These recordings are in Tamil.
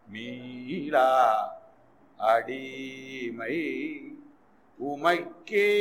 மீளா அடிமை உமைக்கே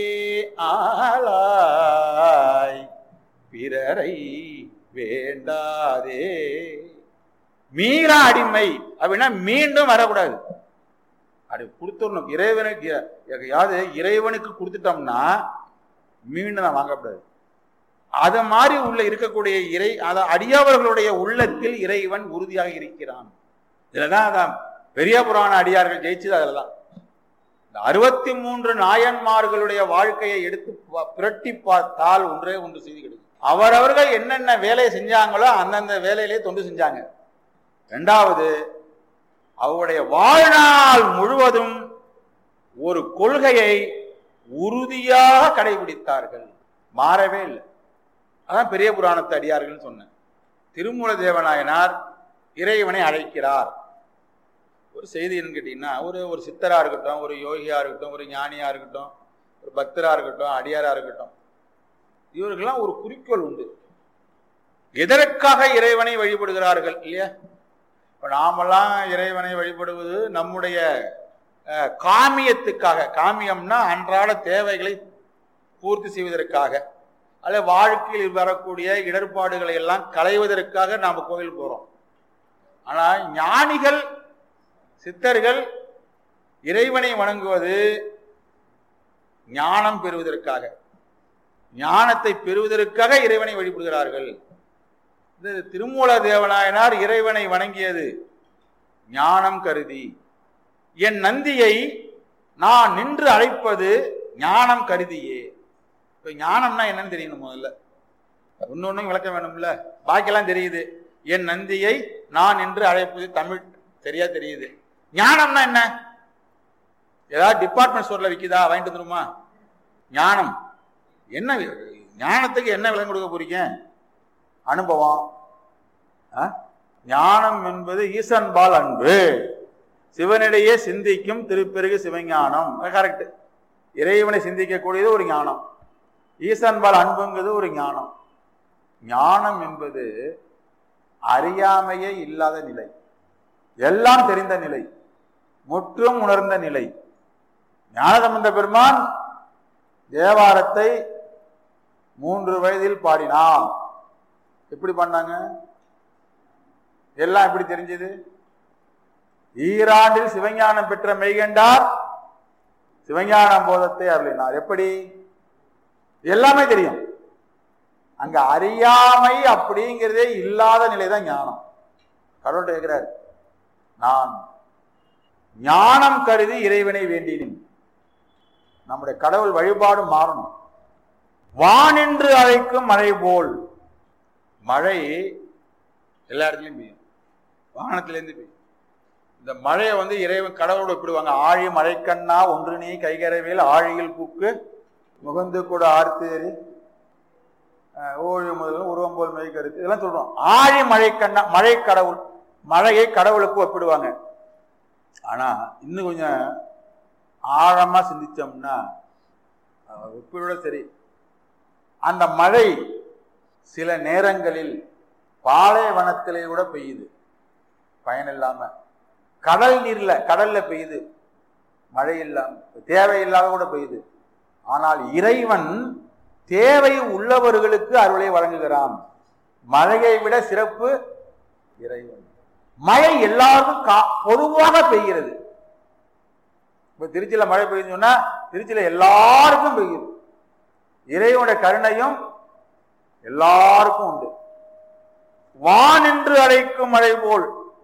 ஆளாய் பிறரை வேண்டாதே மீளா அடிமை அப்படின்னா மீண்டும் வரக்கூடாது அது கொடுத்துடணும் இறைவனுக்கு யாவது இறைவனுக்கு கொடுத்துட்டோம்னா மீண்டும் நான் வாங்கக்கூடாது அது மாதிரி உள்ள இருக்கக்கூடிய இறை அத அடியவர்களுடைய உள்ளத்தில் இறைவன் உறுதியாக இருக்கிறான் இதுலதான் அதான் பெரிய புராண அடியார்கள் ஜெயிச்சது அதுலதான் இந்த அறுபத்தி மூன்று நாயன்மார்களுடைய வாழ்க்கையை எடுத்து பா- புரட்டி பார்த்தால் ஒன்றே ஒன்று செய்தி கிடைக்கும் அவரவர்கள் என்னென்ன வேலையை செஞ்சாங்களோ அந்தந்த வேலையிலே தொண்டு செஞ்சாங்க ரெண்டாவது அவருடைய வாழ்நாள் முழுவதும் ஒரு கொள்கையை உறுதியாக கடைபிடித்தார்கள் மாறவே இல்லை அதான் பெரிய புராணத்து அடியார்கள்னு சொன்னேன் திருமூல தேவநாயனார் இறைவனை அழைக்கிறார் ஒரு செய்தி என்னன்னு கேட்டீங்கன்னா ஒரு ஒரு சித்தரா இருக்கட்டும் ஒரு யோகியா இருக்கட்டும் ஒரு ஞானியா இருக்கட்டும் ஒரு பக்தரா இருக்கட்டும் அடியாரா இருக்கட்டும் இவர்கள்லாம் ஒரு குறிக்கோள் உண்டு எதற்காக இறைவனை வழிபடுகிறார்கள் இல்லையா இப்ப நாமெல்லாம் இறைவனை வழிபடுவது நம்முடைய அஹ், காமியத்துக்காக காமியம்னா அன்றாட தேவைகளை பூர்த்தி செய்வதற்காக அல்ல வாழ்க்கையில் வரக்கூடிய இடர்பாடுகளை எல்லாம் களைவதற்காக நாம் கோயில் போறோம் ஆனா ஞானிகள் சித்தர்கள் இறைவனை வணங்குவது ஞானம் பெறுவதற்காக ஞானத்தை பெறுவதற்காக இறைவனை வழிபடுகிறார்கள் இந்த திருமூல தேவநாயனார் இறைவனை வணங்கியது ஞானம் கருதி என் நந்தியை நான் நின்று அழைப்பது ஞானம் கருதியே இப்ப ஞானம்னா என்னன்னு தெரியணும் முதல்ல ஒன்னொன்னும் விளக்கம் வேணும்ல பாக்கியெல்லாம் தெரியுது என் நந்தியை நான் நின்று அழைப்பது தமிழ் சரியா தெரியுது ஞானம்னா என்ன ஏதாவது டிபார்ட்மெண்ட் ஸ்டோர்ல விக்குதா வாங்கிட்டு வந்துருமா ஞானம் என்ன ஞானத்துக்கு என்ன விலை கொடுக்க போறீங்க அனுபவம் ஆ? ஞானம் என்பது ஈசன்பால் அன்பு சிவனிடையே சிந்திக்கும் திருப்பெருகு சிவஞானம் கரெக்ட் இறைவனை சிந்திக்கக்கூடியது ஒரு ஞானம் ஈசன்பால் அன்புங்கிறது ஒரு ஞானம் ஞானம் என்பது அறியாமையே இல்லாத நிலை எல்லாம் தெரிந்த நிலை முற்றும் உணர்ந்த நிலை ஞானசம்பந்த பெருமான் தேவாரத்தை மூன்று வயதில் பாடினான் எப்படி பண்ணாங்க எல்லாம் எப்படி தெரிஞ்சது ஈராண்டில் சிவஞானம் பெற்ற மெய்கண்டார் சிவஞான போதத்தை அருளினார் எப்படி எல்லாமே தெரியும் அங்க அறியாமை அப்படிங்கிறதே இல்லாத நிலைதான் ஞானம் கடவுள் கேட்கிறார் நான் ஞானம் கருதி இறைவனை வேண்டினேன் நம்முடைய கடவுள் வழிபாடு மாறணும் வானின்று அழைக்கும் மழை போல் மழை எல்லா இடத்துலையும் பெய்யும் வானத்திலேருந்து பெய்யும் இந்த மழையை வந்து இறைவன் கடவுளோட ஒப்பிடுவாங்க ஆழி மழைக்கண்ணா ஒன்று நீ கைகரவேல் ஆழியில் பூக்கு முகந்து கூட ஆர்த்தேரி அஹ், ஓழி முதல் உருவம் போல் மெய் கருத்து இதெல்லாம் சொல்றோம் ஆழி மழைக்கண்ணா மழை கடவுள் மழையை கடவுளுக்கு ஒப்பிடுவாங்க ஆனா இன்னும் கொஞ்சம் ஆழமா சிந்திச்சோம்னா அஹ், ஒப்பிடோட சரி அந்த மழை சில நேரங்களில் பாலைவனத்திலே கூட பெய்யுது பயன் இல்லாம கடல் நீர்ல கடல்ல பெய்யுது மழை இல்லாம தேவையில்லாத கூட பெய்யுது ஆனால் இறைவன் தேவை உள்ளவர்களுக்கு அருளை வழங்குகிறான் மழையை விட சிறப்பு இறைவன் மழை எல்லாருக்கும் கா- பொதுவாக பெய்கிறது இப்ப திருச்சியில மழை பெய்யுதுன்னு சொன்னா திருச்சியில எல்லாருக்கும் பெய்யுது இறைவனுடைய கருணையும் எல்லாருக்கும் உண்டு வானின்று அழைக்கும் மழை போல்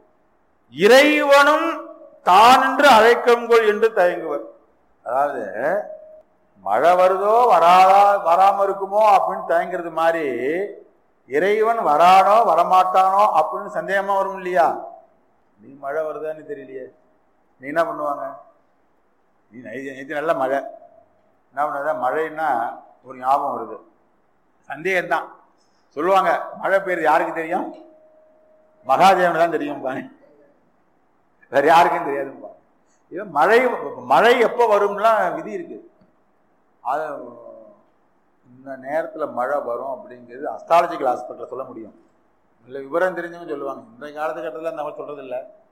இறைவனும் தானின்று அழைக்கும்கொள் என்று தயங்குவர் அதாவது மழை வருதோ வராதா வராம இருக்குமோ அப்படின்னு தயங்குறது மாதிரி இறைவன் வரானோ வரமாட்டானோ அப்படின்னு சந்தேகமா வரும் இல்லையா நீ மழை வருதான்னு தெரியலையே நீ என்ன பண்ணுவாங்க நீ நேற்று நல்ல மழை என்ன பண்ணாத மழைன்னா ஒரு ஞாபகம் வருது சந்தேகம்தான் சொல்லுவாங்க மழை பெய்யுறது யாருக்கு தெரியும் மகாதேவன் தான் தெரியும் பாரு வேற யாருக்கும் தெரியாதுப்பா இது மழை மழை எப்போ வரும்லாம் விதி இருக்கு அது இந்த நேரத்தில் மழை வரும் அப்படிங்கிறது அஸ்ட்ராலஜிக்கல் ஹாஸ்பிட்டலில் சொல்ல முடியும் இல்லை விவரம் தெரிஞ்சவங்க சொல்லுவாங்க இந்த காலத்துக்கட்டத்தில் நம்ம சொல்றது இல்லை